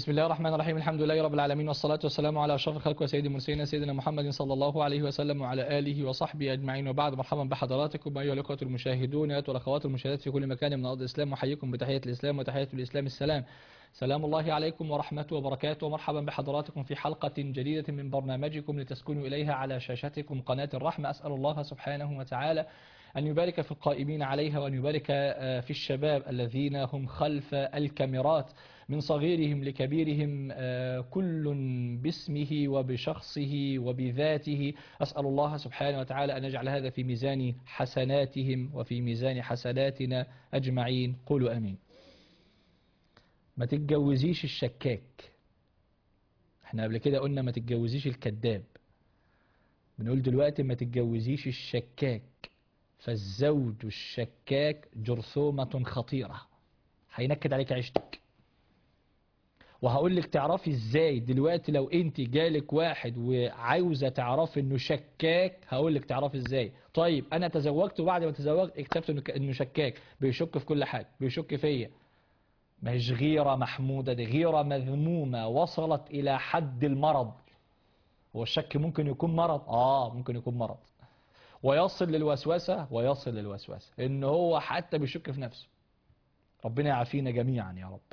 بسم الله الرحمن الرحيم الحمد لله رب العالمين والصلاة والسلام على أشرف الخلق وسيد المرسلين سيدنا محمد صلى الله عليه وسلم وعلى آله وصحبه أجمعين وبعد مرحبا بحضراتكم أيها الأخوة المشاهدون والأخوات المشاهدات في كل مكان من أرض الإسلام وحييكم بتحية الإسلام وتحية الإسلام السلام سلام الله عليكم ورحمته وبركاته ومرحبا بحضراتكم في حلقة جديدة من برنامجكم لتسكنوا إليها على شاشتكم قناة الرحمة أسأل الله سبحانه وتعالى أن يبارك في القائمين عليها وأن يبارك في الشباب الذين هم خلف الكاميرات من صغيرهم لكبيرهم كل باسمه وبشخصه وبذاته أسأل الله سبحانه وتعالى أن يجعل هذا في ميزان حسناتهم وفي ميزان حسناتنا أجمعين قولوا أمين ما تتجوزيش الشكاك احنا قبل كده قلنا ما تتجوزيش الكذاب بنقول دلوقتي ما تتجوزيش الشكاك فالزوج الشكاك جرثومة خطيرة هينكد عليك عيشتك وهقول لك تعرفي ازاي دلوقتي لو انت جالك واحد وعاوزة تعرفي انه شكاك هقول لك تعرفي ازاي طيب انا تزوجت وبعد ما تزوجت اكتشفت انه شكاك بيشك في كل حاجة بيشك فيا ما هيش غيرة محمودة دي غيرة مذمومة وصلت الى حد المرض هو الشك ممكن يكون مرض اه ممكن يكون مرض ويصل للوسوسة ويصل للوسوسة ان هو حتى بيشك في نفسه ربنا يعافينا جميعا يا رب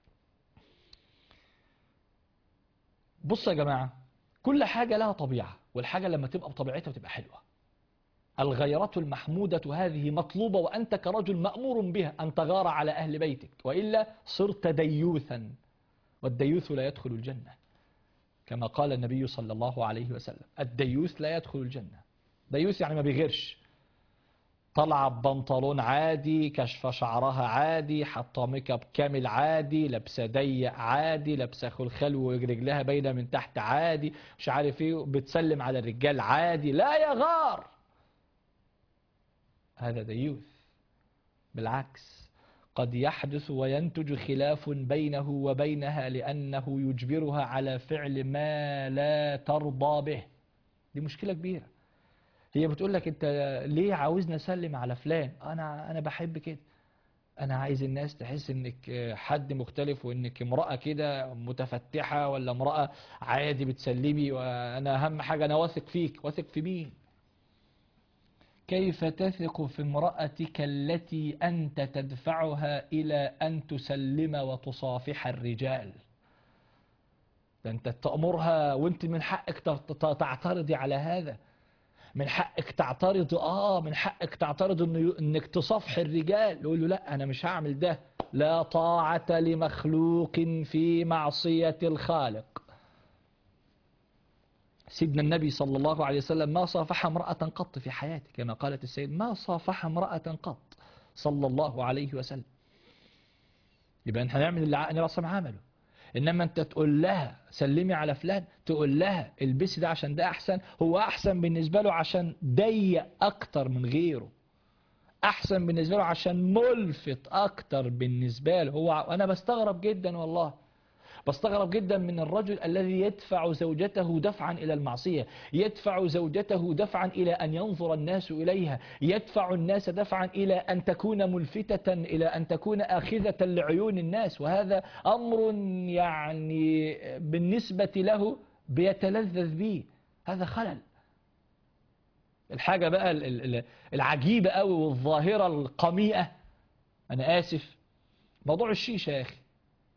بصوا يا جماعة كل حاجة لها طبيعة والحاجة لما تبقى بطبيعتها بتبقى حلوة الغيرة المحمودة هذه مطلوبة وأنت كرجل مأمور بها أن تغار على أهل بيتك وإلا صرت ديوثا والديوث لا يدخل الجنة كما قال النبي صلى الله عليه وسلم الديوث لا يدخل الجنة ديوث يعني ما بيغيرش طلع ببنطلون عادي كشف شعرها عادي حاطه ميك اب كامل عادي لابسه ضيق عادي لابسه خلخال ورجلها باينه من تحت عادي مش عارف ايه بتسلم على الرجال عادي لا يغار هذا ديوث بالعكس قد يحدث وينتج خلاف بينه وبينها لأنه يجبرها على فعل ما لا ترضى به دي مشكلة كبيرة هي بتقول لك انت ليه عاوزني اسلم على فلان انا انا بحب كده انا عايز الناس تحس انك حد مختلف وانك امرأة كده متفتحة ولا امرأة عادي بتسلمي وانا اهم حاجة انا واثق فيك واثق في مين كيف تثق في امرأتك التي أنت تدفعها إلى أن تسلم وتصافح الرجال ده أنت تأمرها وانت من حقك تعترضي على هذا من حقك تعترض آه من حقك تعترض إنه إنك تصافح الرجال يقول له لا أنا مش هعمل ده لا طاعة لمخلوق في معصية الخالق سيدنا النبي صلى الله عليه وسلم ما صافح امرأة قط في حياته كما قالت السيد ما صافح امرأة قط صلى الله عليه وسلم يبقى احنا هنعمل اللي النبي عليه عمله انما انت تقول لها سلمي على فلان تقول لها البسي ده عشان ده احسن هو احسن بالنسبة له عشان ضيق اكتر من غيره احسن بالنسبة له عشان ملفت اكتر بالنسبة له هو انا بستغرب جدا والله بستغرب جدا من الرجل الذي يدفع زوجته دفعا إلى المعصية يدفع زوجته دفعا إلى أن ينظر الناس إليها يدفع الناس دفعا إلى أن تكون ملفتة إلى أن تكون آخذة لعيون الناس وهذا أمر يعني بالنسبة له بيتلذذ به هذا خلل الحاجة بقى العجيبة قوي والظاهرة القميئة أنا آسف موضوع الشيشة يا أخي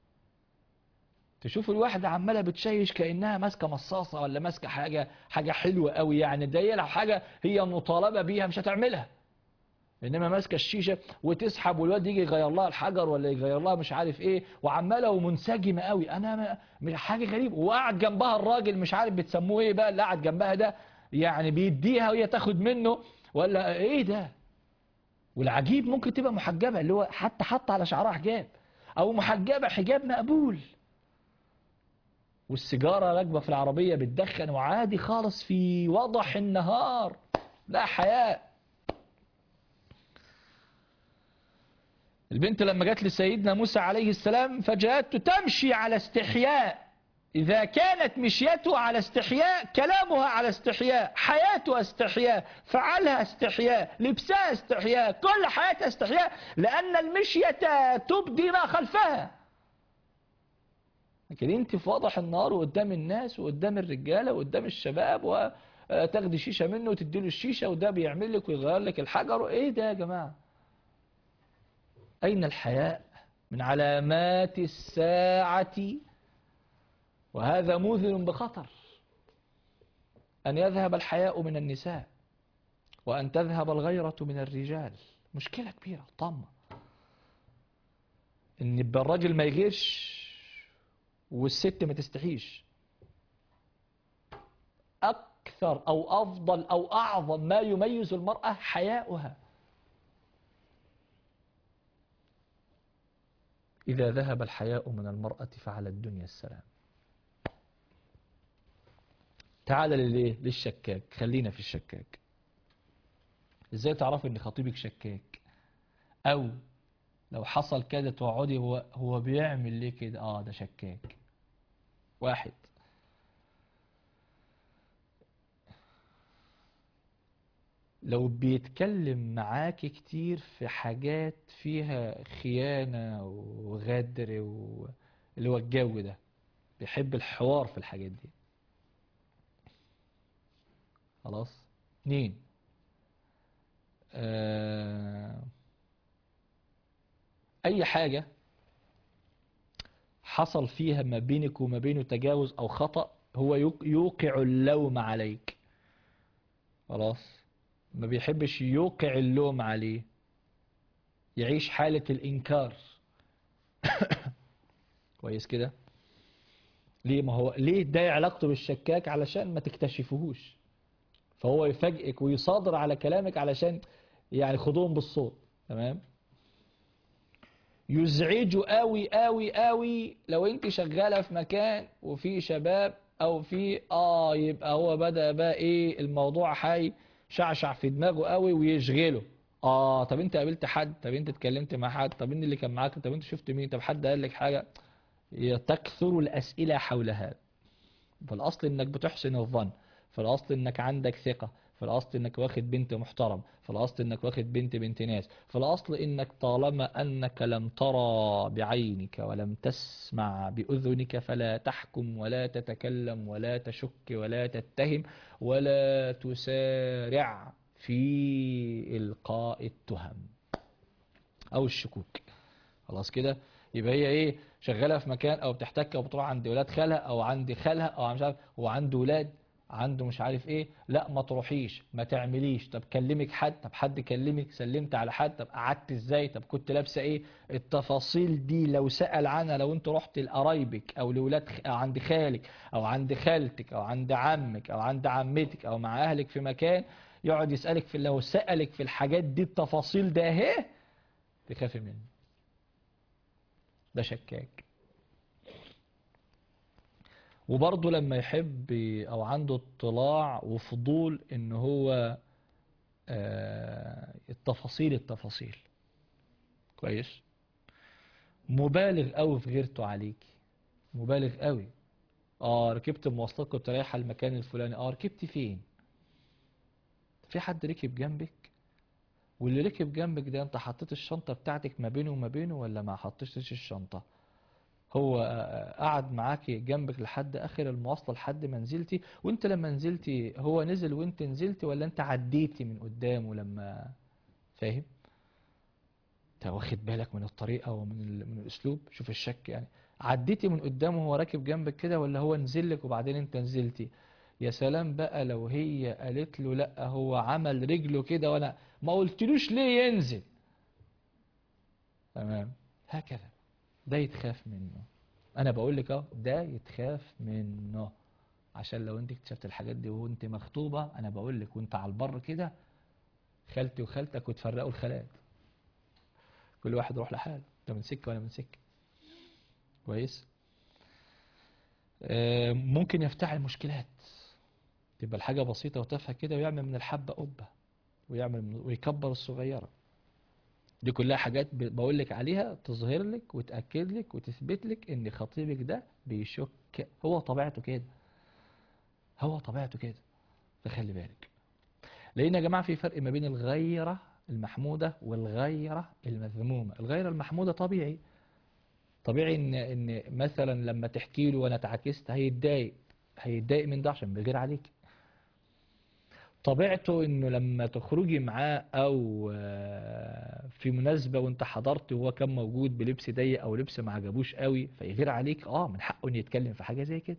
تشوف الواحدة عمالة بتشيش كأنها ماسكة مصاصة ولا ماسكة حاجة حاجة حلوة قوي يعني ده لو حاجة هي مطالبة بيها مش هتعملها انما ماسكة الشيشة وتسحب والواد يجي يغير لها الحجر ولا يغير لها مش عارف ايه وعمالة ومنسجمة قوي انا ما حاجة غريبة وقعد جنبها الراجل مش عارف بتسموه ايه بقى اللي قعد جنبها ده يعني بيديها وهي تاخد منه ولا ايه ده والعجيب ممكن تبقى محجبة اللي هو حتى حط على شعرها حجاب او محجبة حجاب مقبول والسيجارة راكبة في العربية بتدخن وعادي خالص في وضح النهار لا حياء البنت لما جت لسيدنا موسى عليه السلام فجاءته تمشي على استحياء إذا كانت مشيته على استحياء كلامها على استحياء حياتها استحياء فعلها استحياء لبسها استحياء كل حياتها استحياء لأن المشية تبدي ما خلفها لكن انت في واضح النهار وقدام الناس وقدام الرجاله وقدام الشباب وتاخدي شيشه منه وتديله الشيشه وده بيعمل لك ويغير لك الحجر ايه ده يا جماعه اين الحياء من علامات الساعه وهذا موذن بخطر ان يذهب الحياء من النساء وان تذهب الغيره من الرجال مشكله كبيره طامه ان يبقى الراجل ما يغيرش والست ما تستحيش أكثر أو أفضل أو أعظم ما يميز المرأة حياؤها إذا ذهب الحياء من المرأة فعلى الدنيا السلام تعال للإيه؟ للشكاك خلينا في الشكاك ازاي تعرفي ان خطيبك شكاك او لو حصل كده تقعدي هو هو بيعمل ليه كده اه ده شكاك واحد لو بيتكلم معاكي كتير في حاجات فيها خيانة وغدر و... اللي هو الجو ده بيحب الحوار في الحاجات دي خلاص اتنين آه... اي حاجة حصل فيها ما بينك وما بينه تجاوز او خطأ هو يوقع اللوم عليك خلاص ما بيحبش يوقع اللوم عليه يعيش حالة الإنكار كويس كده ليه ما هو ليه ده علاقته بالشكاك علشان ما تكتشفوهوش فهو يفاجئك ويصادر على كلامك علشان يعني خدوهم بالصوت تمام يزعجه قوي قوي قوي لو انت شغالة في مكان وفي شباب او في اه يبقى هو بدأ بقى ايه الموضوع حي شعشع في دماغه قوي ويشغله اه طب انت قابلت حد طب انت اتكلمت مع حد طب مين اللي كان معاك طب انت شفت مين طب حد قال لك حاجة تكثر الاسئلة حول هذا فالاصل انك بتحسن الظن فالاصل انك عندك ثقة في الأصل إنك واخد بنت محترم في الأصل إنك واخد بنت بنت ناس في الأصل إنك طالما أنك لم ترى بعينك ولم تسمع بأذنك فلا تحكم ولا تتكلم ولا تشك ولا تتهم ولا تسارع في إلقاء التهم أو الشكوك خلاص كده يبقى هي ايه شغاله في مكان او بتحتك او بتروح عند ولاد خالها او عند خالها او مش عارف هو عنده ولاد عنده مش عارف ايه لا ما تروحيش ما تعمليش طب كلمك حد طب حد كلمك سلمت على حد طب قعدت ازاي طب كنت لابسه ايه التفاصيل دي لو سأل عنها لو انت رحت لقرايبك او لولاد أو عند خالك او عند خالتك او عند عمك او عند عمتك او مع اهلك في مكان يقعد يسألك في لو سألك في الحاجات دي التفاصيل ده اهي تخافي منه ده شكاك وبرضه لما يحب او عنده اطلاع وفضول ان هو التفاصيل التفاصيل كويس مبالغ قوي في غيرته عليكي مبالغ قوي اه ركبت مواصلات كنت رايحه المكان الفلاني اه ركبتي فين في حد ركب جنبك واللي ركب جنبك ده انت حطيت الشنطه بتاعتك ما بينه وما بينه ولا ما حطيتش الشنطه هو قعد معاكي جنبك لحد اخر المواصله لحد ما نزلتي وانت لما نزلتي هو نزل وانت نزلتي ولا انت عديتي من قدامه لما فاهم انت واخد بالك من الطريقه ومن من الاسلوب شوف الشك يعني عديتي من قدامه وهو راكب جنبك كده ولا هو نزل لك وبعدين انت نزلتي يا سلام بقى لو هي قالت له لا هو عمل رجله كده وانا ما قلتلوش ليه ينزل تمام هكذا ده يتخاف منه انا بقول لك اهو ده يتخاف منه عشان لو انت اكتشفت الحاجات دي وانت مخطوبة انا بقول لك وانت على البر كده خالتي وخالتك وتفرقوا الخالات كل واحد يروح لحاله انت من سكة وانا من سكة كويس آه ممكن يفتعل مشكلات تبقى الحاجة بسيطة وتافهة كده ويعمل من الحبة قبة ويعمل من ويكبر الصغيرة دي كلها حاجات بقول لك عليها تظهر لك وتأكد لك وتثبت لك ان خطيبك ده بيشك هو طبيعته كده هو طبيعته كده فخلي بالك لان يا جماعة في فرق ما بين الغيرة المحمودة والغيرة المذمومة الغيرة المحمودة طبيعي طبيعي ان ان مثلا لما تحكي له وانا اتعكست هيتضايق هيتضايق من ده عشان بيغير عليك طبيعته انه لما تخرجي معاه او آه، في مناسبة وانت حضرت وهو كان موجود بلبس ضيق او لبس ما عجبوش قوي فيغير عليك اه من حقه انه يتكلم في حاجة زي كده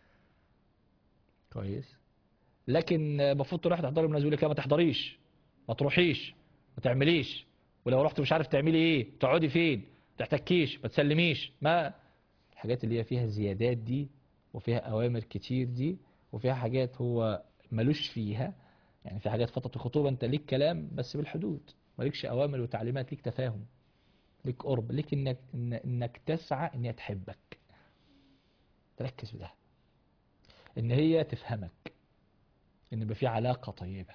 كويس لكن آه، المفروض تروح تحضري مناسبة يقول لك لا ما تحضريش ما تروحيش ما تعمليش ولو رحت مش عارف تعملي ايه تقعدي فين ما تحتكيش ما تسلميش ما الحاجات اللي هي فيها زيادات دي وفيها اوامر كتير دي وفيها حاجات هو ملوش فيها يعني في حاجات فترة الخطوبة انت ليك كلام بس بالحدود مالكش اوامر وتعليمات ليك تفاهم ليك قرب ليك انك إن انك تسعى ان هي تحبك تركز في ده ان هي تفهمك ان يبقى في علاقة طيبة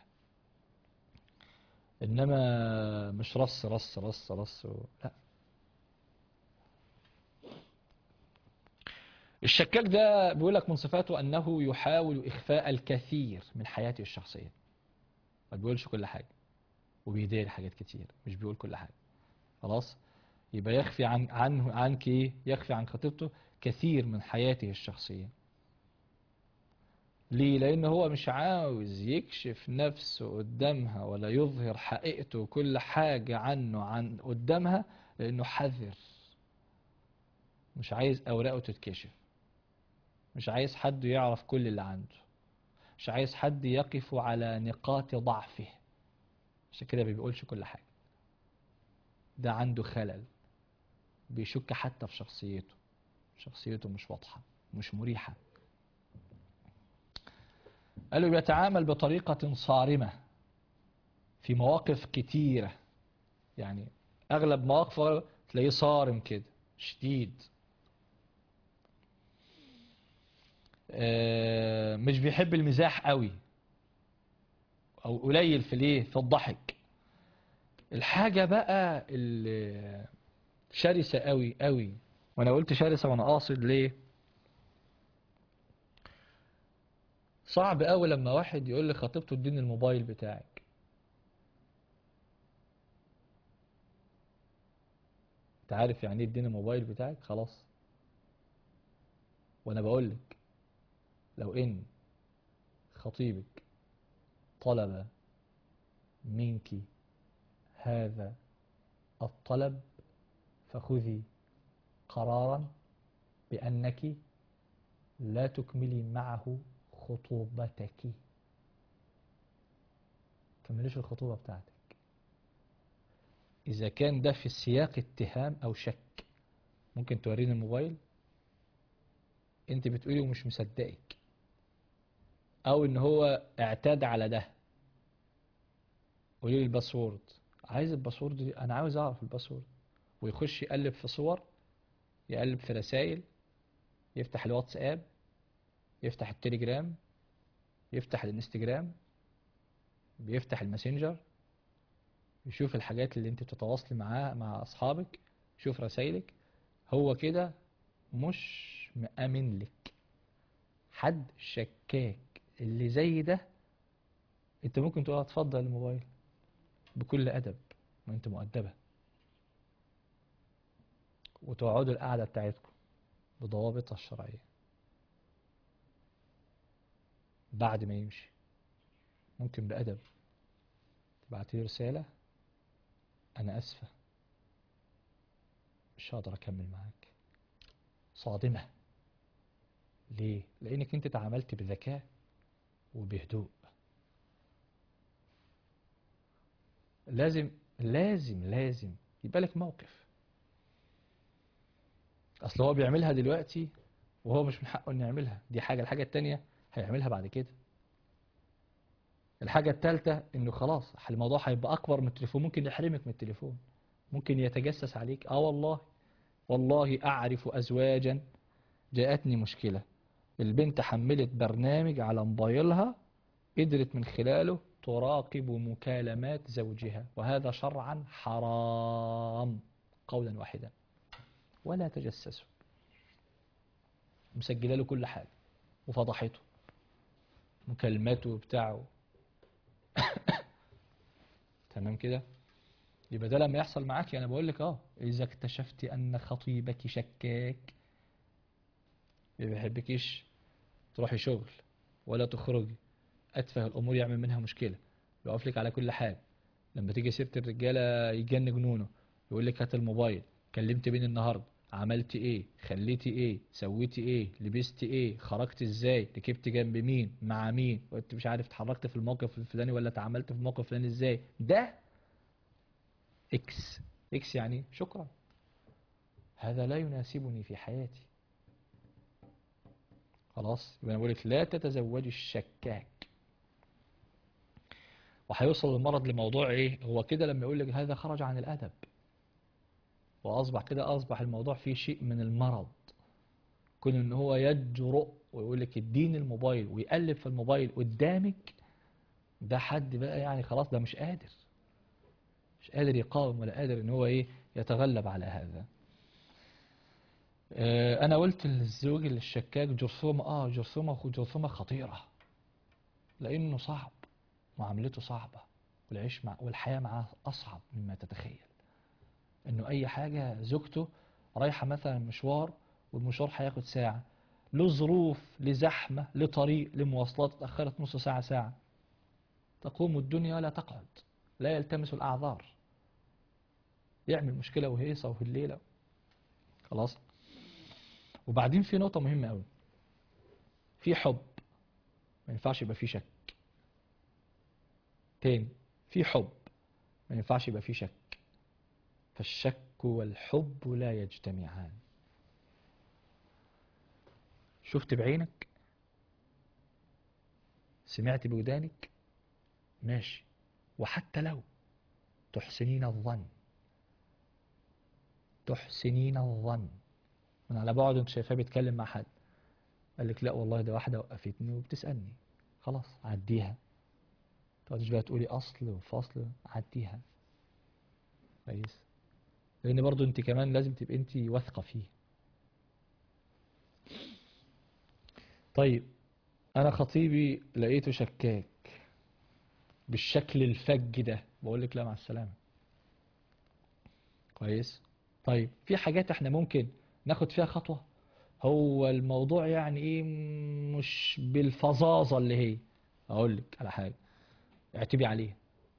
انما مش رص رص رص رص و... لا الشكاك ده بيقول لك من صفاته انه يحاول اخفاء الكثير من حياته الشخصيه ما بيقولش كل حاجه وبيدير حاجات كتير مش بيقول كل حاجه خلاص يبقى يخفي عن عنه عنك ايه يخفي عن خطيبته كثير من حياته الشخصيه ليه لان هو مش عاوز يكشف نفسه قدامها ولا يظهر حقيقته وكل حاجه عنه عن قدامها لانه حذر مش عايز اوراقه تتكشف مش عايز حد يعرف كل اللي عنده مش عايز حد يقف على نقاط ضعفه عشان كده ما بيقولش كل حاجة ده عنده خلل بيشك حتى في شخصيته شخصيته مش واضحة مش مريحة قالوا بيتعامل بطريقة صارمة في مواقف كتيرة يعني أغلب مواقفه تلاقيه صارم كده شديد آه، مش بيحب المزاح قوي او قليل في الايه في الضحك الحاجة بقى اللي شرسة قوي قوي وانا قلت شرسة وانا قاصد ليه صعب قوي لما واحد يقول لي خطيبته اديني الموبايل بتاعك انت عارف يعني ايه اديني الموبايل بتاعك خلاص وانا بقول لك لو ان خطيبك طلب منك هذا الطلب فخذي قرارا بأنك لا تكملي معه خطوبتك كمليش الخطوبة بتاعتك إذا كان ده في سياق اتهام أو شك ممكن توريني الموبايل انت بتقولي ومش مصدقك او ان هو اعتاد على ده قولي لي الباسورد عايز الباسورد دي انا عاوز اعرف الباسورد ويخش يقلب في صور يقلب في رسائل يفتح الواتساب يفتح التليجرام يفتح الانستجرام بيفتح الماسنجر يشوف الحاجات اللي انت بتتواصلي معاها مع اصحابك يشوف رسائلك هو كده مش مأمن لك حد شكاك اللي زي ده انت ممكن تقول اتفضل الموبايل بكل ادب ما انت مؤدبه وتقعدوا القعده بتاعتكم بضوابطها الشرعيه بعد ما يمشي ممكن بأدب تبعت لي رسالة أنا أسفة مش هقدر أكمل معاك صادمة ليه؟ لأنك أنت تعاملت بذكاء وبهدوء لازم لازم لازم يبقى لك موقف أصل هو بيعملها دلوقتي وهو مش من حقه إنه يعملها دي حاجة الحاجة التانية هيعملها بعد كده الحاجة التالتة إنه خلاص الموضوع هيبقى أكبر من التليفون ممكن يحرمك من التليفون ممكن يتجسس عليك آه والله والله أعرف أزواجا جاءتني مشكلة البنت حملت برنامج على موبايلها قدرت من خلاله تراقب مكالمات زوجها وهذا شرعا حرام قولا واحدا ولا تجسسوا مسجله له كل حاجة وفضحته مكالماته بتاعه تمام كده يبقى ده لما يحصل معاك انا بقول لك اه اذا اكتشفت ان خطيبك شكاك ما بيحبكيش تروحي شغل ولا تخرجي اتفه الامور يعمل منها مشكله يقف لك على كل حال لما تيجي سيره الرجاله يجن جنونه يقول لك هات الموبايل كلمت مين النهارده عملتي ايه خليتي ايه سويتي ايه لبستي ايه خرجت ازاي ركبت جنب مين مع مين وانت مش عارف اتحركت في الموقف الفلاني ولا اتعاملت في الموقف الفلاني ازاي ده اكس اكس يعني شكرا هذا لا يناسبني في حياتي خلاص يبقى انا بقول لك لا تتزوجي الشكاك وهيوصل المرض لموضوع ايه هو كده لما يقول لك هذا خرج عن الادب واصبح كده اصبح الموضوع فيه شيء من المرض كون ان هو يجرؤ ويقول لك اديني الموبايل ويقلب في الموبايل قدامك ده حد بقى يعني خلاص ده مش قادر مش قادر يقاوم ولا قادر ان هو ايه يتغلب على هذا آه، انا قلت للزوج الشكاك جرثومة اه جرثومة جرثومة خطيرة لانه صعب معاملته صعبة والعيش مع والحياة معاه اصعب مما تتخيل انه اي حاجة زوجته رايحة مثلا مشوار والمشوار هياخد ساعة له ظروف لزحمة لطريق لمواصلات اتأخرت نص ساعة ساعة تقوم الدنيا لا تقعد لا يلتمس الأعذار يعمل مشكلة وهيصة وهليلة خلاص وبعدين في نقطة مهمة قوي في حب ما ينفعش يبقى فيه شك تاني في حب ما ينفعش يبقى فيه شك فالشك والحب لا يجتمعان شفت بعينك سمعت بودانك ماشي وحتى لو تحسنين الظن تحسنين الظن من على بعد انت شايفاه بيتكلم مع حد قال لك لا والله ده واحده وقفتني وبتسالني خلاص عديها تقعدش بقى تقولي اصل وفصل عديها كويس لان برضو انت كمان لازم تبقى انت واثقه فيه طيب انا خطيبي لقيته شكاك بالشكل الفج ده بقول لك لا مع السلامه كويس طيب في حاجات احنا ممكن ناخد فيها خطوه هو الموضوع يعني ايه مش بالفظاظه اللي هي اقول لك على حاجه اعتبي عليه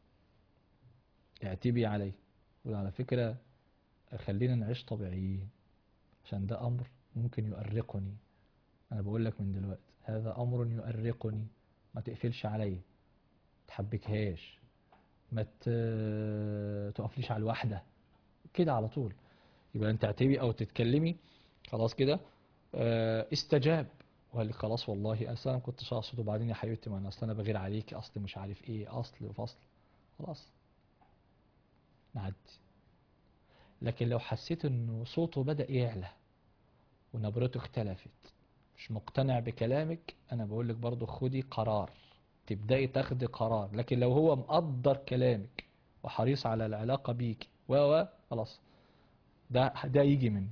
اعتبي عليه وعلى فكره خلينا نعيش طبيعيين عشان ده امر ممكن يؤرقني انا بقول لك من دلوقتي هذا امر يؤرقني ما تقفلش عليا تحبكهاش ما ت- تقفليش على الواحده كده على طول يبقى انت اعتبي او تتكلمي خلاص كده آه، استجاب وقال لك خلاص والله اصل انا ما كنتش اقصد وبعدين يا حبيبتي ما انا اصل انا بغير عليكي اصل مش عارف ايه اصل وفصل خلاص نعدي لكن لو حسيت انه صوته بدأ يعلى ونبرته اختلفت مش مقتنع بكلامك انا بقول لك برضو خدي قرار تبدأي تاخدي قرار لكن لو هو مقدر كلامك وحريص على العلاقة بيك و و خلاص ده ده يجي منه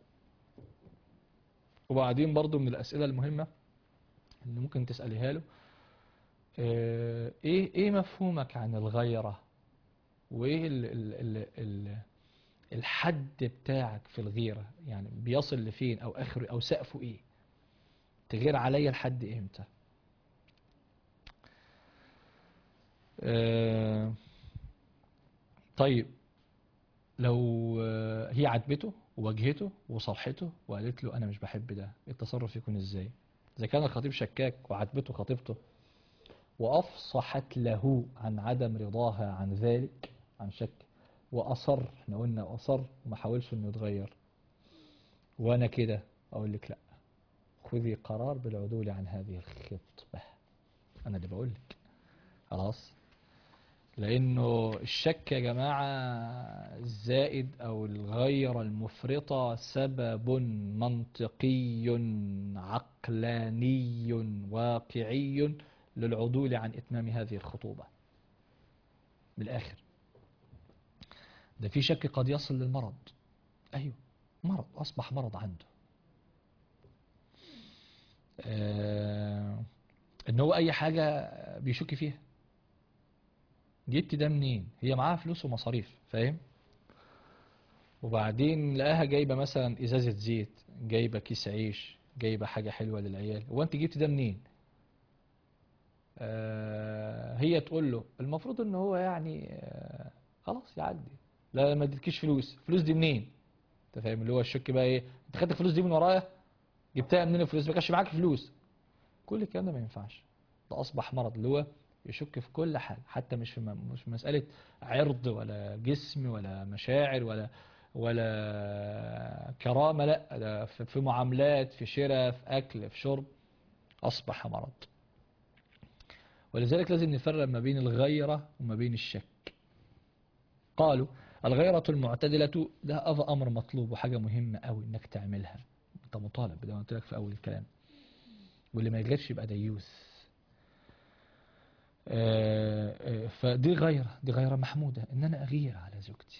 وبعدين برضو من الأسئلة المهمة اللي ممكن تسأليها له آه، ايه ايه مفهومك عن الغيرة وايه ال ال ال ال الحد بتاعك في الغيرة يعني بيصل لفين او اخره او سقفه ايه تغير عليا لحد امتى آه، طيب لو آه، هي عاتبته وواجهته وصرحته وقالت له انا مش بحب ده التصرف يكون ازاي اذا كان الخطيب شكاك وعاتبته خطيبته وافصحت له عن عدم رضاها عن ذلك عن شك واصر احنا قلنا اصر وما حاولش انه يتغير وانا كده اقول لك لا خذي قرار بالعدول عن هذه الخطبه انا اللي بقول لك خلاص لانه الشك يا جماعه الزائد او الغيره المفرطه سبب منطقي عقلاني واقعي للعدول عن اتمام هذه الخطوبه بالاخر ده في شك قد يصل للمرض ايوه مرض اصبح مرض عنده آه ان هو اي حاجه بيشك فيها جبت ده منين هي معاها فلوس ومصاريف فاهم وبعدين لقاها جايبة مثلا ازازة زيت جايبة كيس عيش جايبة حاجة حلوة للعيال هو انت جبت ده منين آه هي تقول له المفروض ان هو يعني آه خلاص يعدي لا ما اديتكيش فلوس فلوس دي منين انت فاهم اللي هو الشك بقى ايه انت خدت الفلوس دي من ورايا جبتها منين الفلوس ما كانش معاك فلوس كل الكلام ده ما ينفعش ده اصبح مرض اللي هو يشك في كل حاجه حتى مش في م- مش في مساله عرض ولا جسم ولا مشاعر ولا ولا كرامه لا ده في في معاملات في شراء في اكل في شرب اصبح مرض ولذلك لازم نفرق ما بين الغيره وما بين الشك قالوا الغيرة المعتدلة ده أف- أمر مطلوب وحاجة مهمة أوي إنك تعملها أنت مطالب زي ما قلت لك في أول الكلام واللي ما يغيرش يبقى ديوث آه، آه، فدي غيرة دي غيرة محمودة إن أنا أغير على زوجتي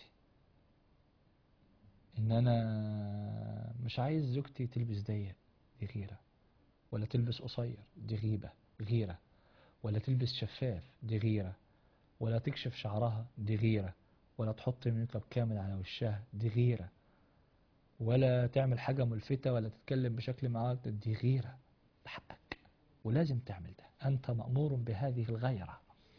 إن أنا مش عايز زوجتي تلبس ضيق دي غيرة ولا تلبس قصير دي غيبة غيرة ولا تلبس شفاف دي غيرة ولا تكشف شعرها دي غيرة ولا تحط ميك اب كامل على وشها دي غيرة ولا تعمل حاجة ملفتة ولا تتكلم بشكل معاك دي غيرة ده حقك ولازم تعمل ده أنت مأمور بهذه الغيرة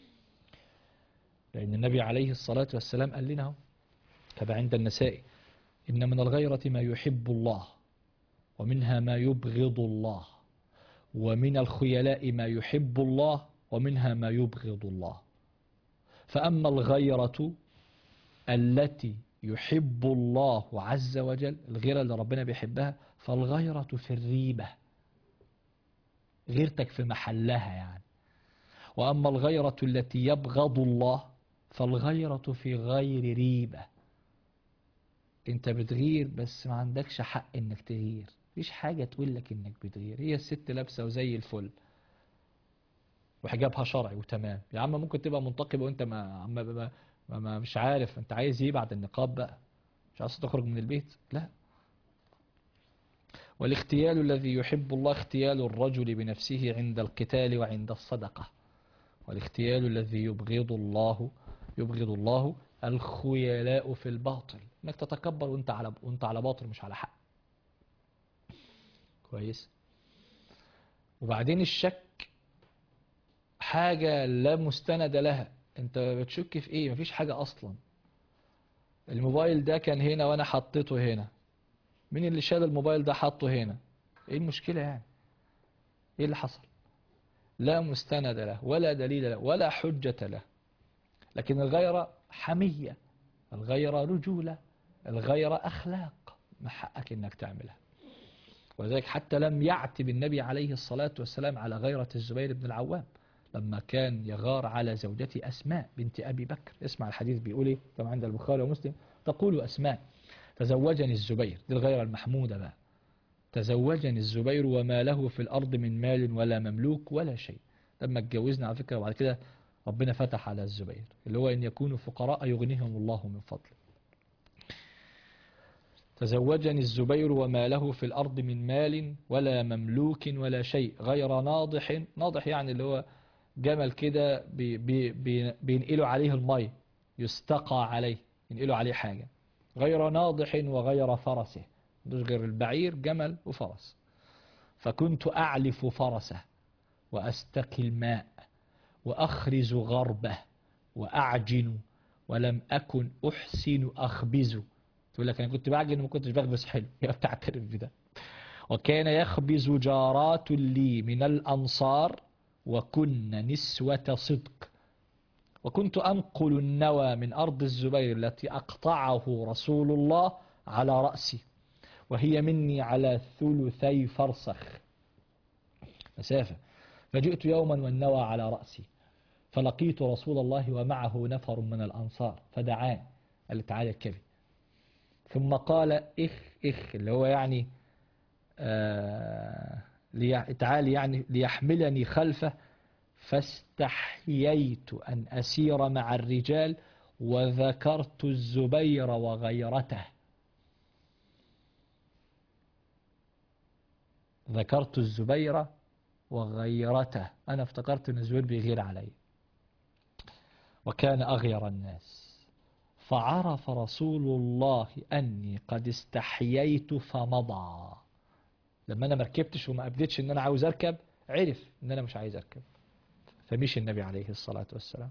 لأن النبي عليه الصلاة والسلام قال لنا اهو، كما عند النسائي إن من الغيرة ما يحب الله ومنها ما يبغض الله ومن الخيلاء ما يحب الله ومنها ما يبغض الله فأما الغيرة التي يحب الله عز وجل الغيرة اللي ربنا بيحبها فالغيرة في الريبة غيرتك في محلها يعني وأما الغيرة التي يبغض الله فالغيرة في غير ريبة انت بتغير بس ما عندكش حق انك تغير مفيش حاجة تقول لك انك بتغير هي الست لابسة وزي الفل وحجابها شرعي وتمام يا عم ممكن تبقى منتقبة وانت ما, ما, ما, ما, ما مش عارف انت عايز ايه بعد النقاب بقى مش عايز تخرج من البيت لا والاختيال الذي يحب الله اختيال الرجل بنفسه عند القتال وعند الصدقة والاختيال الذي يبغض الله يبغض الله الخيلاء في الباطل انك تتكبر وانت على وانت على باطل مش على حق كويس وبعدين الشك حاجة لا مستند لها انت بتشك في ايه مفيش حاجة اصلا الموبايل ده كان هنا وانا حطيته هنا مين اللي شال الموبايل ده حطه هنا ايه المشكلة يعني ايه اللي حصل لا مستند له ولا دليل له ولا حجة له لكن الغيرة حمية الغيرة رجولة الغيرة أخلاق ما حقك إنك تعملها ولذلك حتى لم يعتب النبي عليه الصلاة والسلام على غيرة الزبير بن العوام لما كان يغار على زوجته أسماء بنت أبي بكر اسمع الحديث بيقول ايه طبعا عند البخاري ومسلم تقول أسماء تزوجني الزبير دي الغيرة المحمودة بقى تزوجني الزبير وما له في الأرض من مال ولا مملوك ولا شيء لما اتجوزنا على فكرة وبعد كده ربنا فتح على الزبير اللي هو أن يكونوا فقراء يغنيهم الله من فضله تزوجني الزبير وما له في الأرض من مال ولا مملوك ولا شيء غير ناضح ناضح يعني اللي هو جمل كده بي بي بي بينقلوا عليه المي يستقى عليه ينقلوا عليه حاجة غير ناضح وغير فرسه مش غير البعير جمل وفرس فكنت أعلف فرسه وأستقي الماء وأخرز غربه وأعجن ولم أكن أحسن أخبز تقول لك أنا كنت بعجن وما كنتش بخبز حلو يبقى بتعترف بده وكان يخبز جارات لي من الأنصار وكن نسوة صدق وكنت أنقل النوى من أرض الزبير التي أقطعه رسول الله على رأسي وهي مني على ثلثي فرسخ مسافة فجئت يوما والنوى على رأسي فلقيت رسول الله ومعه نفر من الأنصار فدعاني قال لي تعالى اركبي ثم قال إخ إخ اللي هو يعني آه لي تعالي يعني ليحملني خلفه فاستحييت أن أسير مع الرجال وذكرت الزبير وغيرته ذكرت الزبير وغيرته أنا افتكرت أن الزبير بيغير علي وكان أغير الناس فعرف رسول الله أني قد استحييت فمضى لما أنا مركبتش وما أبدتش أن أنا عاوز أركب عرف أن أنا مش عايز أركب فمشي النبي عليه الصلاة والسلام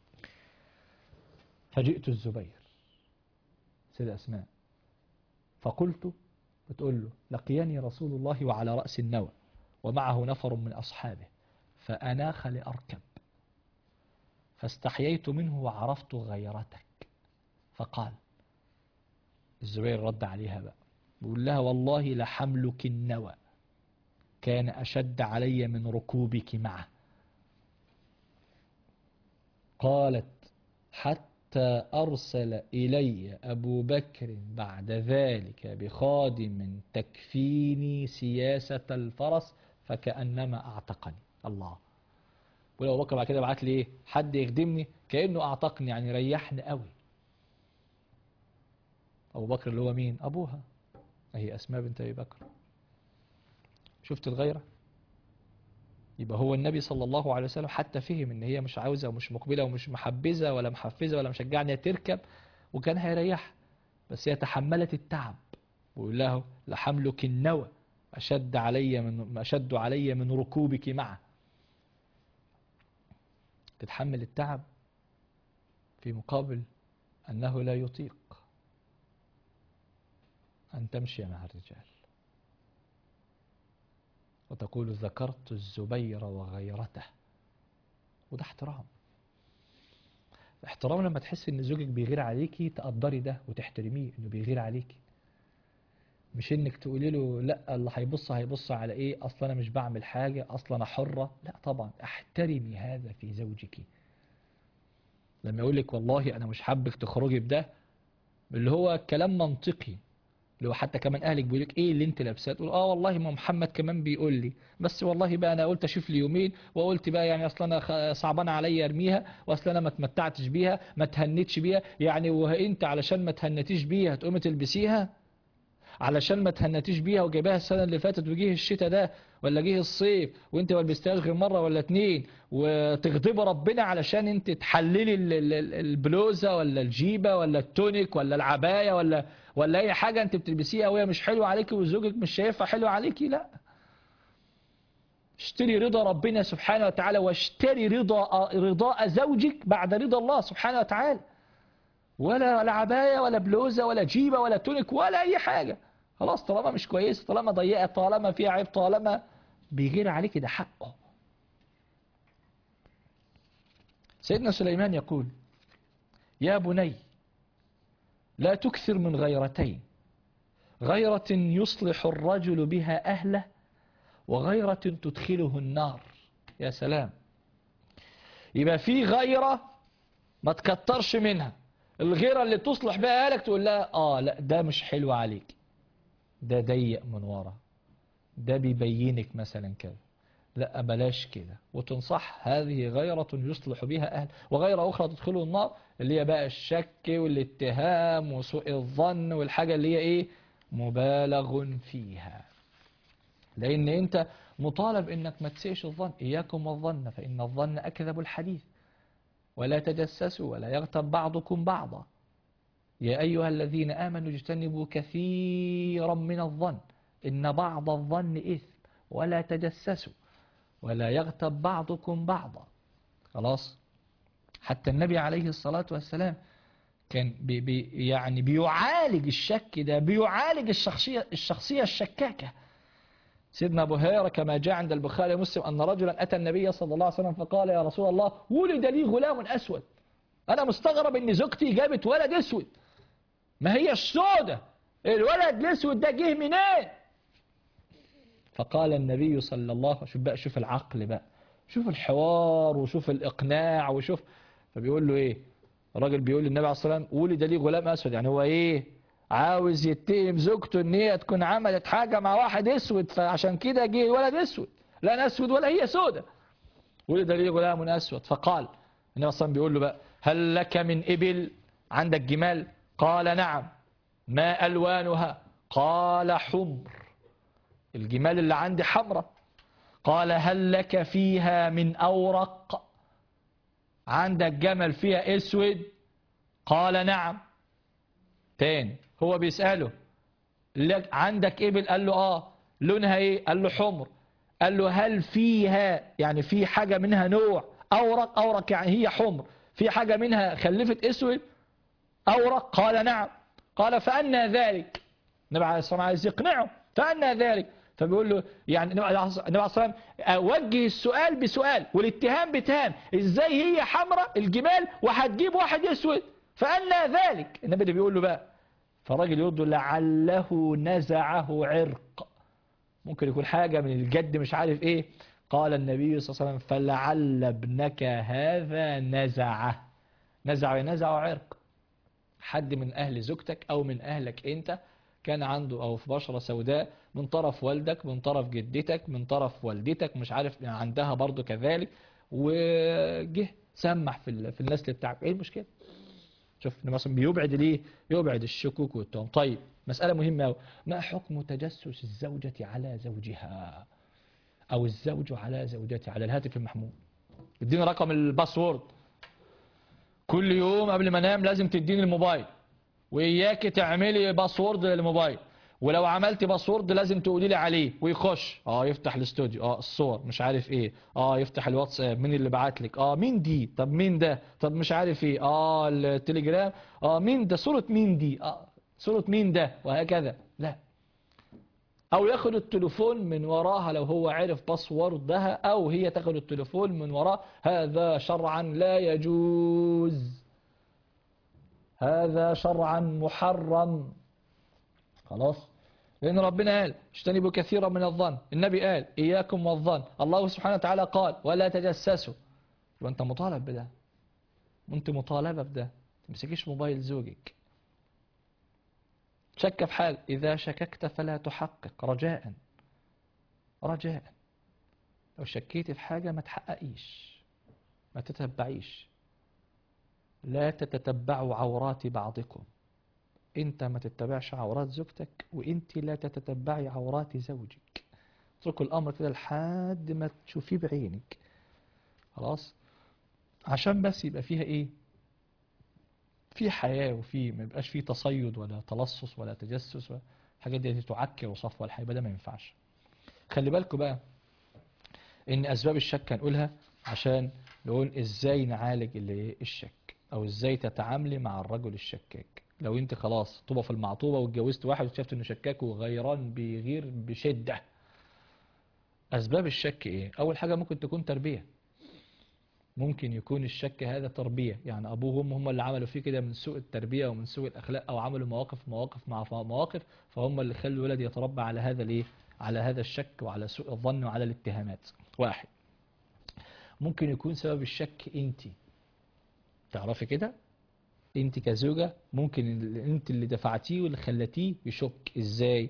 فجئت الزبير سيدة أسماء فقلت بتقول له لقيني رسول الله وعلى رأس النوى ومعه نفر من أصحابه فأناخ لأركب فاستحييت منه وعرفت غيرتك فقال الزبير رد عليها بقى بيقول لها والله لحملك النوى كان أشد علي من ركوبك معه قالت حتى أرسل إلي أبو بكر بعد ذلك بخادم تكفيني سياسة الفرس فكأنما أعتقني الله ولو بكر بعد كده بعت لي ايه حد يخدمني كأنه أعتقني يعني ريحني قوي أبو بكر اللي هو مين أبوها هي أسماء بنت أبي بكر شفت الغيرة يبقى هو النبي صلى الله عليه وسلم حتى فهم ان هي مش عاوزة ومش مقبلة ومش محبذة ولا محفزة ولا مشجعني تركب وكان هيريحها بس هي تحملت التعب ويقول له لحملك النوى أشد علي من أشد علي من ركوبك معه تتحمل التعب في مقابل أنه لا يطيق أن تمشي مع الرجال وتقول ذكرت الزبير وغيرته وده احترام احترام لما تحس ان زوجك بيغير عليكي تقدري ده وتحترميه انه بيغير عليكي مش انك تقولي له لا اللي هيبص هيبص على ايه اصلا انا مش بعمل حاجة اصلا انا حرة لا طبعا احترمي هذا في زوجك لما يقول لك والله انا مش حابك تخرجي بده اللي هو كلام منطقي اللي هو حتى كمان اهلك بيقول لك ايه اللي انت لابساه تقول اه والله ما محمد كمان بيقول لي بس والله بقى انا قلت اشوف لي يومين وقلت بقى يعني اصل انا خ- صعبان عليا ارميها واصل انا ما اتمتعتش بيها ما تهنتش بيها يعني وانت علشان ما تهنتيش بيها تقومي تلبسيها علشان ما تهنتيش بيها وجايباها السنه اللي فاتت وجيه الشتاء ده ولا جه الصيف وانت ما لبستهاش غير مره ولا اتنين وتغضبي ربنا علشان انت تحللي ال- ال- ال- البلوزه ولا الجيبه ولا التونيك ولا العبايه ولا ولا اي حاجه انت بتلبسيها وهي مش حلوه عليكي وزوجك مش شايفها حلوه عليكي لا اشتري رضا ربنا سبحانه وتعالى واشتري رضا رضاء زوجك بعد رضا الله سبحانه وتعالى ولا ولا عباية ولا بلوزة ولا جيبة ولا تونيك ولا أي حاجة خلاص طالما مش كويس طالما ضيقة طالما فيها عيب طالما بيغير عليك ده حقه سيدنا سليمان يقول يا بني لا تكثر من غيرتين غيرة يصلح الرجل بها أهله وغيرة تدخله النار يا سلام يبقى في غيرة ما تكترش منها الغيرة اللي تصلح بها أهلك تقول لها آه لا ده مش حلو عليك ده ضيق من ورا ده بيبينك مثلا كده لا بلاش كده وتنصح هذه غيرة يصلح بها أهل وغيرة أخرى تدخله النار اللي هي بقى الشك والاتهام وسوء الظن والحاجة اللي هي إيه مبالغ فيها لأن أنت مطالب إنك ما تسيش الظن إياكم والظن فإن الظن أكذب الحديث ولا تجسسوا ولا يغتب بعضكم بعضا يا أيها الذين آمنوا اجتنبوا كثيرا من الظن إن بعض الظن إثم ولا تجسسوا ولا يغتب بعضكم بعضا خلاص حتى النبي عليه الصلاة والسلام كان بي بي يعني بيعالج الشك ده بيعالج الشخصية, الشخصية الشكاكة سيدنا أبو هريرة كما جاء عند البخاري ومسلم أن رجلا أتى النبي صلى الله عليه وسلم فقال يا رسول الله ولد لي غلام أسود أنا مستغرب إن زوجتي جابت ولد أسود ما هي السودة الولد الأسود ده جه منين فقال النبي صلى الله عليه وسلم شوف بقى شوف العقل بقى شوف الحوار وشوف الإقناع وشوف فبيقول له إيه الراجل بيقول للنبي عليه الصلاة والسلام ولد لي غلام أسود يعني هو إيه عاوز يتهم زوجته ان هي تكون عملت حاجة مع واحد اسود فعشان كده جه ولد اسود لا انا اسود ولا هي سودة ولد لي غلام اسود فقال النبي صلى الله بيقول له بقى هل لك من ابل عندك جمال قال نعم ما الوانها قال حمر الجمال اللي عندي حمرة قال هل لك فيها من اورق عندك جمل فيها اسود قال نعم تاني هو بيسأله لك عندك ابل قال له اه لونها ايه قال له حمر قال له هل فيها يعني في حاجة منها نوع اورق اورق يعني هي حمر في حاجة منها خلفت اسود اورق قال نعم قال فأنا ذلك النبي عليه الصلاة والسلام عايز يقنعه فأنا ذلك فبيقول له يعني النبي عليه الصلاة والسلام وجه السؤال بسؤال والاتهام باتهام ازاي هي حمراء الجمال وهتجيب واحد اسود فأنا ذلك النبي اللي بيقول له بقى فالراجل يرد له لعله نزعه عرق ممكن يكون حاجة من الجد مش عارف ايه قال النبي صلى الله عليه وسلم فلعل ابنك هذا نزعه نزعه نزعه عرق حد من أهل زوجتك أو من أهلك أنت كان عنده أو في بشرة سوداء من طرف والدك من طرف جدتك من طرف والدتك مش عارف عندها برضو كذلك وجه سمح في ال- في النسل بتاعك ايه المشكلة شوف مثلا بيبعد ليه يبعد الشكوك والتهم طيب مسألة مهمة أوي ما حكم تجسس الزوجة على زوجها أو الزوج على زوجته على الهاتف المحمول اديني رقم الباسورد كل يوم قبل ما انام لازم تديني الموبايل واياك تعملي باسورد للموبايل ولو عملتي باسورد لازم تقولي لي عليه ويخش اه يفتح الاستوديو اه الصور مش عارف ايه اه يفتح الواتساب مين اللي بعت لك اه مين دي طب مين ده طب مش عارف ايه اه التليجرام اه مين ده صورة مين دي اه صورة مين ده وهكذا لا او ياخد التليفون من وراها لو هو عرف باسوردها او هي تاخد التليفون من وراه هذا شرعا لا يجوز هذا شرعا محرم خلاص لأن ربنا قال اجتنبوا كثيرا من الظن النبي قال إياكم والظن الله سبحانه وتعالى قال ولا تجسسوا وانت مطالب بده وانت مطالبة بده تمسكيش موبايل زوجك شك في حال إذا شككت فلا تحقق رجاء رجاء لو شكيت في حاجة ما تحققيش ما تتبعيش لا تتتبعوا عورات بعضكم انت ما تتبعش عورات زوجتك وانت لا تتتبعي عورات زوجك اتركوا الامر كده لحد ما تشوفيه بعينك خلاص عشان بس يبقى فيها ايه في حياة وفي ما يبقاش فيه تصيد ولا تلصص ولا تجسس ولا الحاجات دي تعكر وصفوة الحياة ده ما ينفعش خلي بالكم بقى ان اسباب الشك هنقولها عشان نقول ازاي نعالج اللي الشك او ازاي تتعاملي مع الرجل الشكاك لو انت خلاص طوبة في المعطوبة واتجوزت واحد وشفت انه شكاك وغيران بيغير بشدة اسباب الشك ايه اول حاجة ممكن تكون تربية ممكن يكون الشك هذا تربية يعني ابوه وامه هم اللي عملوا فيه كده من سوء التربية ومن سوء الاخلاق او عملوا مواقف مواقف مع مواقف فهم اللي خلوا الولد يتربى على هذا الايه على هذا الشك وعلى سوء الظن وعلى الاتهامات واحد ممكن يكون سبب الشك انت تعرفي كده انت كزوجة ممكن ال- انت اللي دفعتيه واللي خلتيه يشك ازاي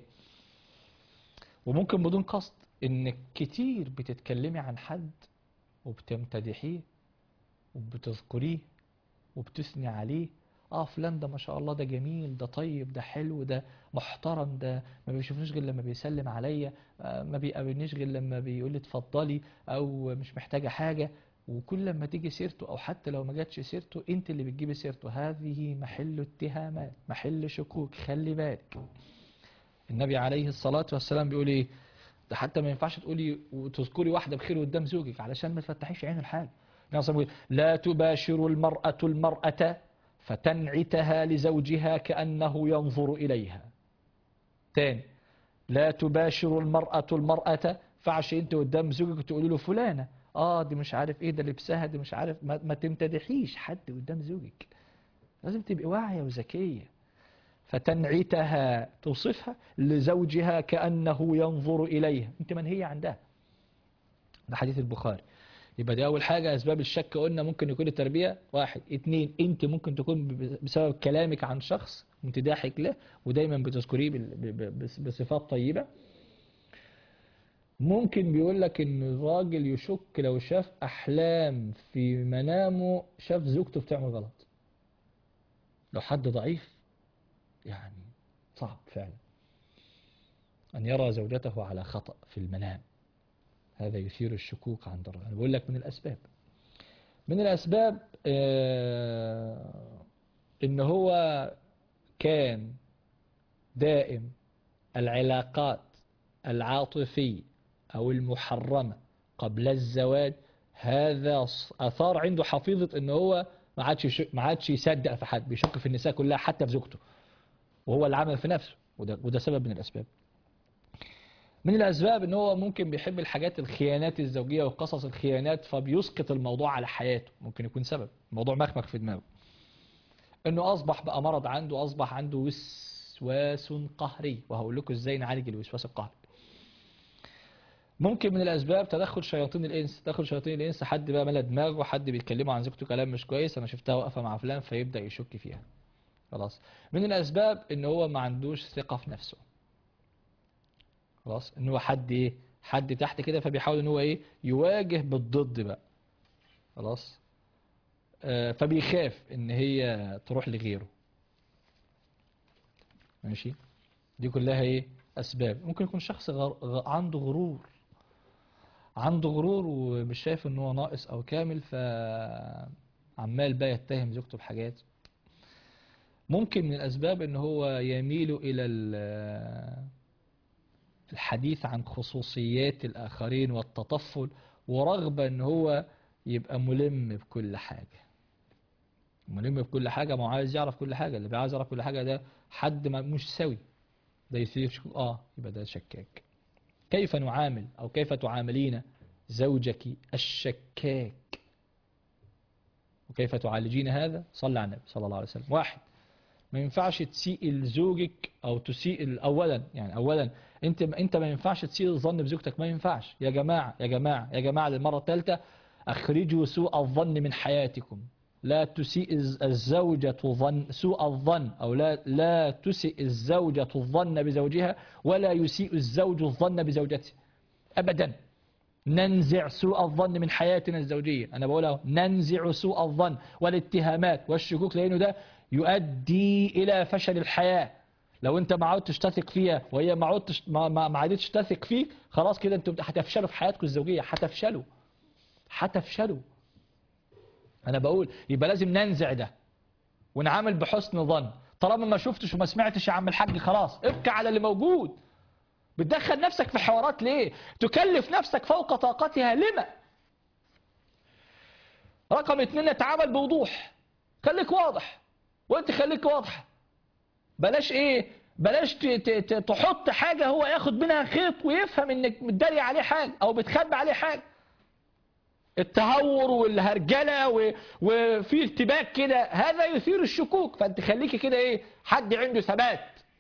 وممكن بدون قصد انك كتير بتتكلمي عن حد وبتمتدحيه وبتذكريه وبتثني عليه اه فلان ده ما شاء الله ده جميل ده طيب ده حلو ده محترم ده ما بيشوفنيش غير لما بيسلم عليا آه ما بيقابلنيش غير لما بيقول لي اتفضلي او مش محتاجة حاجة وكل لما تيجي سيرته او حتى لو ما جاتش سيرته انت اللي بتجيبي سيرته هذه محل اتهامات محل شكوك خلي بالك النبي عليه الصلاة والسلام بيقول ايه ده حتى ما ينفعش تقولي وتذكري واحدة بخير قدام زوجك علشان ما تفتحيش عين الحال النبي صلى الله عليه وسلم بيقول لا تباشر المرأة المرأة فتنعتها لزوجها كأنه ينظر إليها تاني لا تباشر المرأة المرأة فعش انت قدام زوجك تقولي له فلانة اه دي مش عارف ايه ده لبسها دي مش عارف ما, ما تمتدحيش حد قدام زوجك لازم تبقي واعية وذكية فتنعتها توصفها لزوجها كأنه ينظر إليها انت من هي عندها ده حديث البخاري يبقى دي أول حاجة أسباب الشك قلنا ممكن يكون التربية واحد اتنين انت ممكن تكون بسبب كلامك عن شخص امتداحك له ودايما بتذكريه بال- ب- ب- بصفات طيبة ممكن بيقول لك ان الراجل يشك لو شاف احلام في منامه شاف زوجته بتعمل غلط لو حد ضعيف يعني صعب فعلا ان يرى زوجته على خطأ في المنام هذا يثير الشكوك عند الرجل أنا بقول لك من الاسباب من الأسباب آه، إن هو كان دائم العلاقات العاطفية أو المحرمة قبل الزواج هذا ص- أثار عنده حفيظة إن هو ما عادش يش- ما عادش يصدق في حد بيشك في النساء كلها حتى في زوجته وهو اللي عمل في نفسه وده, وده سبب من الأسباب من الأسباب إن هو ممكن بيحب الحاجات الخيانات الزوجية وقصص الخيانات فبيسقط الموضوع على حياته ممكن يكون سبب الموضوع مخمخ في دماغه إنه أصبح بقى مرض عنده أصبح عنده وسواس قهري وهقول لكم إزاي نعالج الوسواس القهري ممكن من الأسباب تدخل شياطين الإنس تدخل شياطين الإنس حد بقى ملا دماغه حد بيتكلموا عن زوجته كلام مش كويس أنا شفتها واقفة مع فلان فيبدأ يشك فيها خلاص من الأسباب إن هو ما عندوش ثقة في نفسه خلاص إن هو حد إيه حد تحت كده فبيحاول إن هو إيه يواجه بالضد بقى خلاص آه فبيخاف إن هي تروح لغيره ماشي دي كلها إيه أسباب ممكن يكون شخص غر... غ... عنده غرور عنده غرور ومش شايف ان هو ناقص او كامل فعمال بقى يتهم زوجته بحاجات ممكن من الاسباب ان هو يميل الى ال- الحديث عن خصوصيات الاخرين والتطفل ورغبة ان هو يبقى ملم بكل حاجة ملم بكل حاجة ما هو عايز يعرف كل حاجة اللي عايز يعرف كل حاجة ده حد ما مش سوي ده يصير شك- اه يبقى ده شكاك كيف نعامل أو كيف تعاملين زوجك الشكاك وكيف تعالجين هذا صلى على النبي صلى الله عليه وسلم واحد ما ينفعش تسيء لزوجك أو تسيء أولا يعني أولا أنت أنت ما ينفعش تسيء الظن بزوجتك ما ينفعش يا جماعة يا جماعة يا جماعة للمرة الثالثة أخرجوا سوء الظن من حياتكم لا تسيء الز- الزوجة ظن سوء الظن أو لا لا تسيء الزوجة الظن بزوجها ولا يسيء الزوج الظن بزوجته أبدا ننزع سوء الظن من حياتنا الزوجية أنا بقولها ننزع سوء الظن والاتهامات والشكوك لأنه ده يؤدي إلى فشل الحياة لو انت ما عدتش تثق فيها وهي ما عدتش ما, ما, ما عادتش تثق فيك خلاص كده انتوا هتفشلوا في حياتكم الزوجية هتفشلوا هتفشلوا انا بقول يبقى لازم ننزع ده ونعامل بحسن ظن طالما ما شفتش وما سمعتش يا عم الحاج خلاص ابكي على اللي موجود بتدخل نفسك في حوارات ليه تكلف نفسك فوق طاقتها لما رقم اتنين نتعامل بوضوح خليك واضح وانت خليك واضح بلاش ايه بلاش ت- ت- ت- تحط حاجة هو ياخد منها خيط ويفهم انك متداري عليه حاجة او بتخبي عليه حاجة التهور والهرجلة و... وفي ارتباك كده هذا يثير الشكوك فانت خليكي كده ايه حد عنده ثبات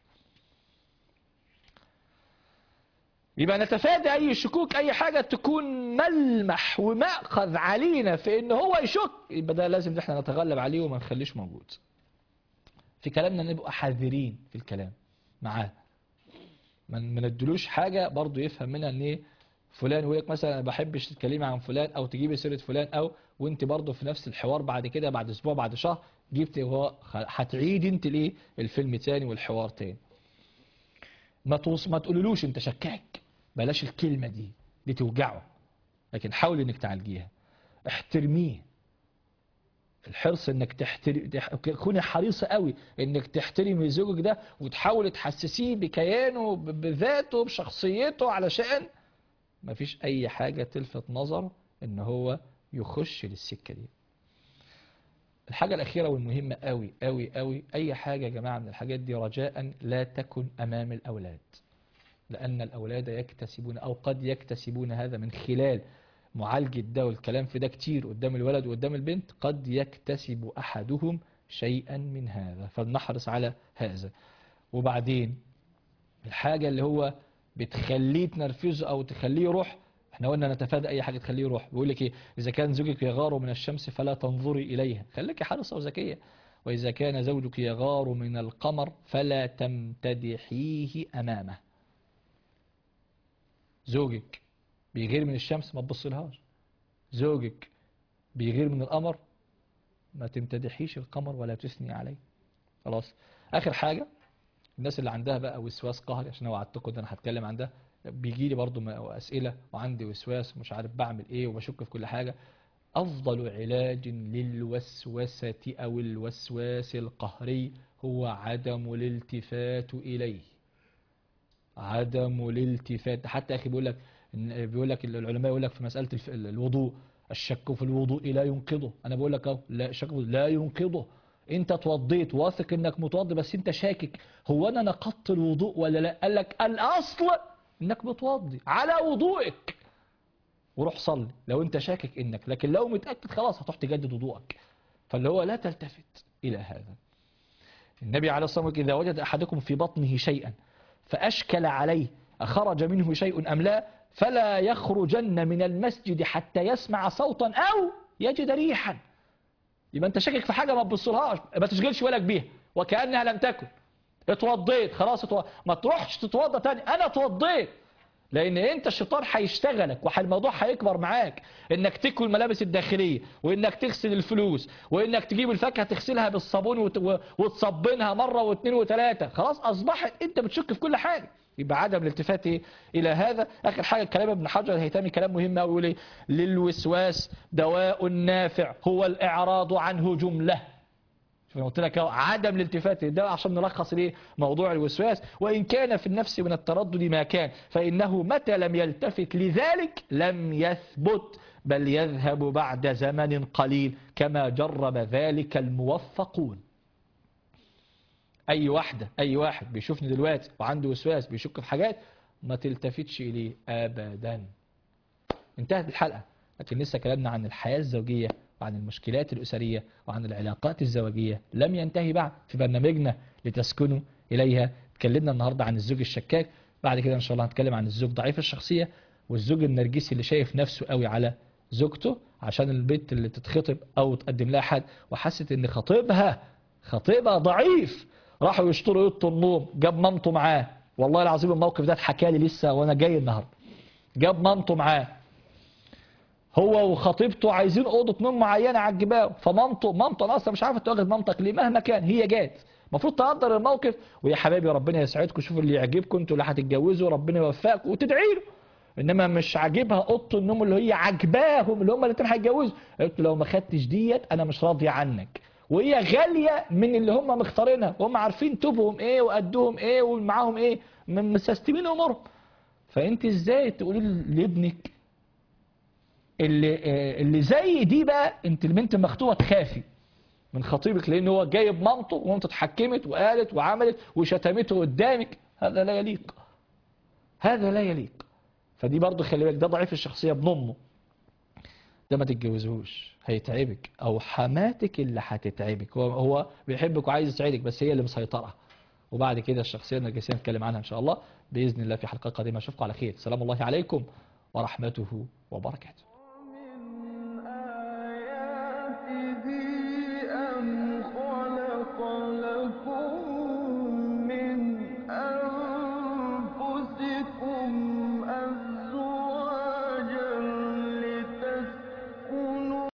يبقى نتفادى اي شكوك اي حاجة تكون ملمح ومأخذ علينا في ان هو يشك يبقى ده لازم احنا نتغلب عليه وما نخليش موجود في كلامنا نبقى حذرين في الكلام معاه ما ما ندلوش حاجة برضو يفهم منها ان ايه فلان ويقولك مثلا انا بحبش تتكلمي عن فلان او تجيبي سيرة فلان او وانت برضو في نفس الحوار بعد كده بعد اسبوع بعد شهر جبت هو هتعيد انت الايه الفيلم تاني والحوار تاني ما توص ما تقولولوش انت شكاك بلاش الكلمة دي دي توجعه لكن حاول انك تعالجيها احترميه الحرص انك تحترم تح- كوني حريصة قوي انك تحترمي زوجك ده وتحاول تحسسيه بكيانه ب- بذاته بشخصيته علشان مفيش اي حاجة تلفت نظر ان هو يخش للسكة دي الحاجة الأخيرة والمهمة قوي قوي قوي أي حاجة يا جماعة من الحاجات دي رجاء لا تكن أمام الأولاد لأن الأولاد يكتسبون أو قد يكتسبون هذا من خلال معالجة ده والكلام في ده كتير قدام الولد وقدام البنت قد يكتسب أحدهم شيئا من هذا فلنحرص على هذا وبعدين الحاجة اللي هو بتخليه تنرفزه أو تخليه يروح احنا قلنا نتفادى أي حاجة تخليه يروح بيقول لك ايه إذا كان زوجك يغار من الشمس فلا تنظري إليها خليك حريصة وذكية وإذا كان زوجك يغار من القمر فلا تمتدحيه أمامه زوجك بيغير من الشمس ما تبصلهاش زوجك بيغير من القمر ما تمتدحيش القمر ولا تثني عليه خلاص آخر حاجة الناس اللي عندها بقى وسواس قهري عشان انا وعدتكم ان انا هتكلم عن ده بيجي لي برضه م- اسئله وعندي وسواس ومش عارف بعمل ايه وبشك في كل حاجه أفضل علاج للوسوسة أو الوسواس القهري هو عدم الالتفات إليه عدم الالتفات حتى أخي بيقول لك إن- بيقول لك العلماء يقول لك في مسألة الف- الوضوء الشك في الوضوء لا ينقضه أنا بقول لك أهو لا الشك في الوضوء لا ينقضه أنت اتوضيت واثق إنك متوضي بس أنت شاكك هو أنا نقضت الوضوء ولا لا قال لك الأصل إنك متوضي على وضوئك وروح صلي لو انت شاكك انك لكن لو متأكد خلاص هتروح تجدد وضوءك فاللي هو لا تلتفت الى هذا النبي عليه الصلاة والسلام إذا وجد أحدكم في بطنه شيئا فأشكل عليه أخرج منه شيء أم لا فلا يخرجن من المسجد حتى يسمع صوتا أو يجد ريحا يبقى أنت شاكك في حاجة ما تبصلهاش ما تشغلش بالك بيها وكأنها لم تكن اتوضيت خلاص اتوضيت. ما تروحش تتوضى تاني أنا اتوضيت لان انت الشيطان هيشتغلك والموضوع هيكبر معاك انك تكوي الملابس الداخليه وانك تغسل الفلوس وانك تجيب الفاكهه تغسلها بالصابون وت- و- وتصبنها مره واثنين وثلاثه خلاص اصبحت انت بتشك في كل حاجه يبقى عدم الالتفات إيه؟ الى هذا اخر حاجه كلام ابن حجر الهيثمي كلام مهم قوي يقول ايه للوسواس دواء نافع هو الاعراض عنه جمله شوف أنا قلت لك أهو عدم الالتفات ده عشان نلخص ليه موضوع الوسواس وإن كان في النفس من التردد ما كان فإنه متى لم يلتفت لذلك لم يثبت بل يذهب بعد زمن قليل كما جرب ذلك الموفقون أي واحدة أي واحد بيشوفني دلوقتي وعنده وسواس بيشك في حاجات ما تلتفتش إليه أبدا انتهت الحلقة لكن لسه كلامنا عن الحياة الزوجية وعن المشكلات الأسرية وعن العلاقات الزوجية لم ينتهي بعد في برنامجنا لتسكنوا إليها اتكلمنا النهاردة عن الزوج الشكاك بعد كده إن شاء الله هنتكلم عن الزوج ضعيف الشخصية والزوج النرجسي اللي شايف نفسه قوي على زوجته عشان البنت اللي تتخطب أو تقدم لها حد وحست إن خطيبها خطيبها ضعيف راحوا يشتروا اوضه النوم جاب مامته معاه والله العظيم الموقف ده اتحكى لي لسه وانا جاي النهارده جاب مامته معاه هو وخطيبته عايزين اوضه نوم معينه على الجبال فمامته مامته انا اصلا مش عارفه تواجد مامتك ليه مهما كان هي جات المفروض تقدر الموقف ويا حبايبي ربنا يسعدكم شوفوا اللي يعجبكم انتوا اللي هتتجوزوا ربنا يوفقكم وتدعي له انما مش عاجبها اوضه النوم اللي هي عاجباهم اللي هم الاثنين هيتجوزوا قلت لو ما خدتش ديت انا مش راضيه عنك وهي غاليه من اللي هم مختارينها وهم عارفين توبهم ايه وقدهم ايه ومعاهم ايه م- مسستمين امورهم فانت ازاي تقولي لابنك اللي آه، اللي زي دي بقى انت البنت المخطوبه تخافي من خطيبك لان هو جايب مامته ومامته اتحكمت وقالت وعملت وشتمته قدامك هذا لا يليق هذا لا يليق فدي برضه خلي بالك ده ضعيف الشخصيه ابن امه ده ما تتجوزهوش هيتعبك او حماتك اللي هتتعبك هو هو بيحبك وعايز يسعدك بس هي اللي مسيطره وبعد كده الشخصيه النرجسيه نتكلم عنها ان شاء الله باذن الله في حلقه قادمه اشوفكم على خير سلام الله عليكم ورحمته وبركاته من آياته